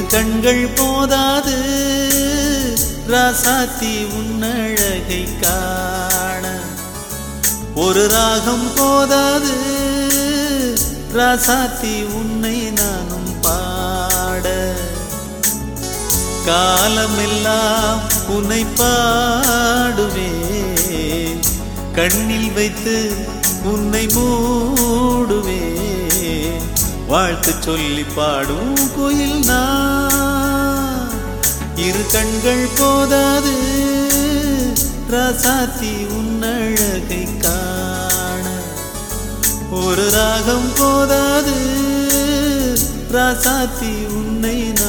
கண்கள் போதாது ராசாத்தி உன்னழகை காண ஒரு ராகம் போதாது ராசாத்தி உன்னை நானும் பாட காலமெல்லாம் உன்னை பாடுவேன் கண்ணில் வைத்து உன்னை மூடுவேன் வாழ்த்து சொல்லி பாடும் கோயில் நான் இரு கண்கள் போதாது ராசாத்தி உன்னழகை காண ஒரு ராகம் போதாது ராசாத்தி உன்னை